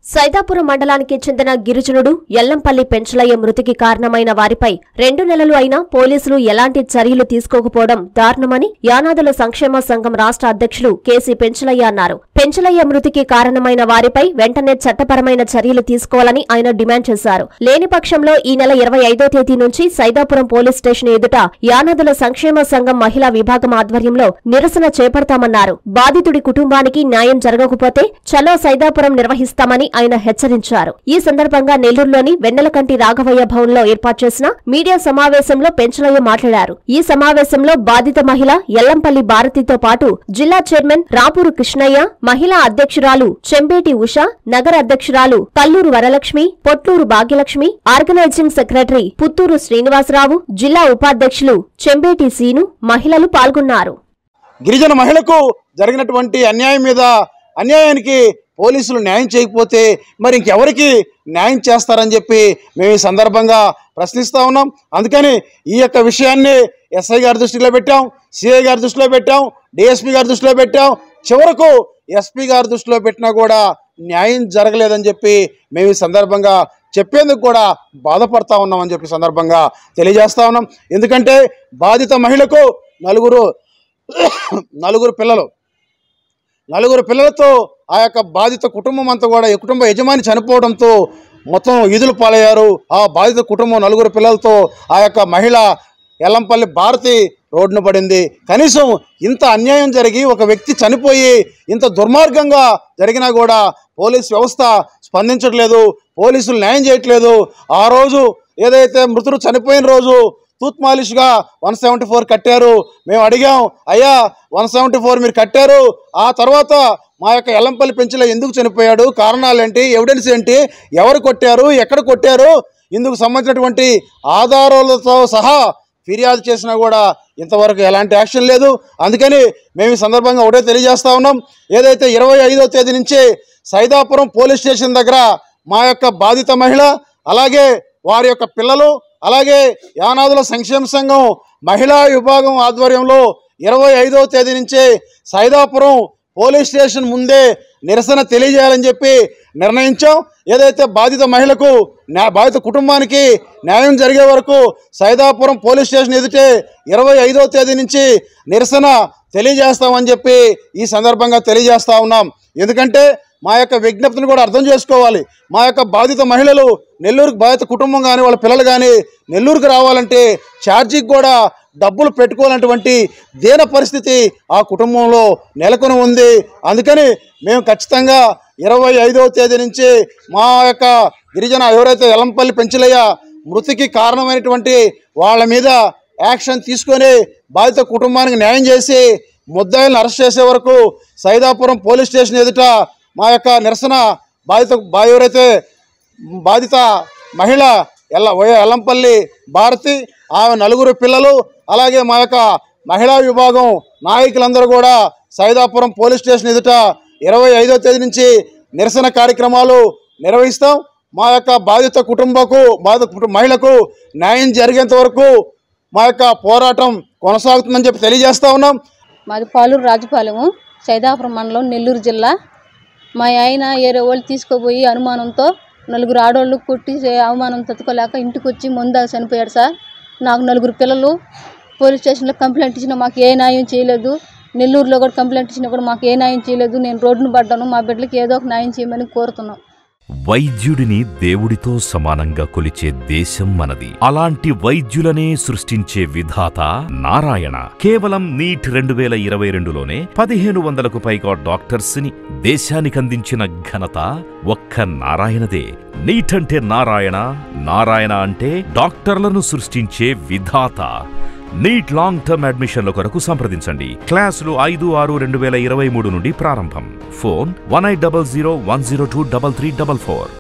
సైదాపురం మండలానికి చెందిన గిరిజనుడు ఎల్లంపల్లి పెంచలయ్య మృతికి కారణమైన వారిపై రెండు నెలలు అయినా పోలీసులు ఎలాంటి చర్యలు తీసుకోకపోవడం దారుణమని యానాదుల సంక్షేమ సంఘం రాష్ట్ర అధ్యక్షులు కేసీ పెంచలయ్య అన్నారు పెంచలయ్య మృతికి కారణమైన వారిపై వెంటనే చట్టపరమైన చర్యలు తీసుకోవాలని ఆయన డిమాండ్ చేశారు లేని పక్షంలో ఈ నెల ఇరవై ఐదో తేదీ నుంచి సైదాపురం పోలీస్ స్టేషన్ ఎదుట యానాదుల సంక్షేమ సంఘం మహిళా విభాగం ఆధ్వర్యంలో నిరసన చేపడతామన్నారు బాధితుడి కుటుంబానికి న్యాయం జరగకపోతే చలో సైదాపురం నిర్వహిస్తామని ఆయన హెచ్చరించారు ఈ సందర్భంగా నెల్లూరులోని వెన్నెలకంటి రాఘవయ్య భవన్లో ఏర్పాటు చేసిన మీడియా సమావేశంలో పెంచలయ్య మాట్లాడారు ఈ సమావేశంలో బాధిత మహిళ ఎల్లంపల్లి భారతితో పాటు జిల్లా చైర్మన్ రాపూరు కృష్ణయ్య మహిళా అధ్యక్షురాలు చెంబేటి ఉష నగర అధ్యక్షురాలు కల్లూరు వరలక్ష్మి పొట్లూరు భాగ్యలక్ష్మి ఆర్గనైజింగ్ సెక్రటరీ పుత్తూరు శ్రీనివాసరావు జిల్లా ఉపాధ్యక్షులు చెంబేటి సీను మహిళలు పాల్గొన్నారు గిరిజన మహిళకు జరిగినటువంటి అన్యాయం మీద అన్యాయానికి పోలీసులు న్యాయం చేయకపోతే మరి ఇంకెవరికి న్యాయం చేస్తారని చెప్పి మేము ఈ సందర్భంగా ప్రశ్నిస్తూ ఉన్నాం అందుకని ఈ యొక్క విషయాన్ని ఎస్ఐ గారి దృష్టిలో పెట్టాం సిఐ గారి దృష్టిలో పెట్టాం డిఎస్పీ గారి దృష్టిలో పెట్టాం చివరకు ఎస్పీ గారి దృష్టిలో పెట్టినా కూడా న్యాయం జరగలేదని చెప్పి మేము ఈ సందర్భంగా చెప్పేందుకు కూడా బాధపడతా ఉన్నామని చెప్పి సందర్భంగా తెలియజేస్తా ఉన్నాం ఎందుకంటే బాధిత మహిళకు నలుగురు నలుగురు పిల్లలు నలుగురు పిల్లలతో ఆ యొక్క బాధిత కుటుంబం అంతా కూడా ఈ కుటుంబ యజమాని చనిపోవడంతో మొత్తం ఈదులు పాలయ్యారు ఆ బాధిత కుటుంబం నలుగురు పిల్లలతో ఆ యొక్క మహిళ ఎల్లంపల్లి భారతి రోడ్డున పడింది కనీసం ఇంత అన్యాయం జరిగి ఒక వ్యక్తి చనిపోయి ఇంత దుర్మార్గంగా జరిగినా కూడా పోలీస్ వ్యవస్థ స్పందించట్లేదు పోలీసులు న్యాయం చేయట్లేదు ఆ రోజు ఏదైతే మృతుడు చనిపోయిన రోజు తూత్ మాలిష్గా వన్ సెవెంటీ ఫోర్ కట్టారు మేము అడిగాం అయ్యా వన్ సెవెంటీ ఫోర్ మీరు కట్టారు ఆ తర్వాత మా యొక్క ఎల్లంపల్లి పెంచులో ఎందుకు చనిపోయాడు కారణాలు ఏంటి ఎవిడెన్స్ ఏంటి ఎవరు కొట్టారు ఎక్కడ కొట్టారు ఇందుకు సంబంధించినటువంటి ఆధారాలతో సహా ఫిర్యాదు చేసినా కూడా ఇంతవరకు ఎలాంటి యాక్షన్ లేదు అందుకని మేము ఈ సందర్భంగా ఒకటే తెలియజేస్తా ఉన్నాం ఏదైతే ఇరవై ఐదో తేదీ నుంచి సైదాపురం పోలీస్ స్టేషన్ దగ్గర మా యొక్క బాధిత మహిళ అలాగే వారి యొక్క పిల్లలు అలాగే యానాదుల సంక్షేమ సంఘం మహిళా విభాగం ఆధ్వర్యంలో ఇరవై ఐదవ తేదీ నుంచి సైదాపురం పోలీస్ స్టేషన్ ముందే నిరసన తెలియజేయాలని చెప్పి నిర్ణయించాం ఏదైతే బాధిత మహిళకు న్యా బాధిత కుటుంబానికి న్యాయం జరిగే వరకు సైదాపురం పోలీస్ స్టేషన్ ఎదుటే ఇరవై ఐదవ తేదీ నుంచి నిరసన తెలియజేస్తామని చెప్పి ఈ సందర్భంగా తెలియజేస్తా ఉన్నాం ఎందుకంటే మా యొక్క విజ్ఞప్తిని కూడా అర్థం చేసుకోవాలి మా యొక్క బాధిత మహిళలు నెల్లూరుకు బాధిత కుటుంబం కానీ వాళ్ళ పిల్లలు కానీ నెల్లూరుకు రావాలంటే ఛార్జీకి కూడా డబ్బులు పెట్టుకోవాలన్నటువంటి దీన పరిస్థితి ఆ కుటుంబంలో నెలకొని ఉంది అందుకని మేము ఖచ్చితంగా ఇరవై ఐదవ తేదీ నుంచి మా యొక్క గిరిజన ఎవరైతే ఎలంపల్లి పెంచలయ్య మృతికి కారణమైనటువంటి వాళ్ళ మీద యాక్షన్ తీసుకొని బాధిత కుటుంబానికి న్యాయం చేసి ముద్దాయిలను అరెస్ట్ చేసే వరకు సైదాపురం పోలీస్ స్టేషన్ ఎదుట మా యొక్క నిరసన బాధిత బా ఎవరైతే బాధిత మహిళ ఎల్ల వయ- ఎల్లంపల్లి భారతి ఆమె నలుగురు పిల్లలు అలాగే మా యొక్క మహిళా విభాగం నాయకులందరూ కూడా సైదాపురం పోలీస్ స్టేషన్ ఎదుట ఇరవై ఐదో తేదీ నుంచి నిరసన కార్యక్రమాలు నిర్వహిస్తాం మా యొక్క బాధిత కుటుంబకు బాధిత కుటుంబ మహిళకు న్యాయం జరిగేంత వరకు మా యొక్క పోరాటం కొనసాగుతుందని చెప్పి తెలియజేస్తా ఉన్నాం మాది పాలూరు రాజపాలెము సైదాపురం మండలం నెల్లూరు జిల్లా మా ఆయన ఏరే వాళ్ళు తీసుకుపోయి అనుమానంతో నలుగురు ఆడవాళ్ళు కొట్టి చే- అవమానం తట్టుకోలేక ఇంటికి వచ్చి ముందా చనిపోయాడు సార్ నాకు నలుగురు పిల్లలు పోలీస్ స్టేషన్లో కంప్లైంట్ ఇచ్చినా మాకు ఏ న్యాయం చేయలేదు నెల్లూరులో కూడా కంప్లైంట్ ఇచ్చినా కూడా మాకు ఏ న్యాయం చేయలేదు నేను రోడ్డును పడ్డాను మా బిడ్డలకి ఏదో ఒక న్యాయం చేయమని కోరుతున్నాం వైద్యుడిని దేవుడితో సమానంగా కొలిచే దేశం మనది అలాంటి వైద్యులనే సృష్టించే విధాత నారాయణ కేవలం నీట్ రెండు వేల ఇరవై రెండులోనే పదిహేను వందలకు పైగా డాక్టర్స్ ని దేశానికి అందించిన ఘనత ఒక్క నారాయణదే నీట్ అంటే నారాయణ నారాయణ అంటే డాక్టర్లను సృష్టించే విధాత నీట్ లాంగ్ టర్మ్ అడ్మిషన్ల కొరకు సంప్రదించండి క్లాసులు ఐదు ఆరు రెండు వేల ఇరవై మూడు నుండి ప్రారంభం phone one eight double zero one zero two double three double four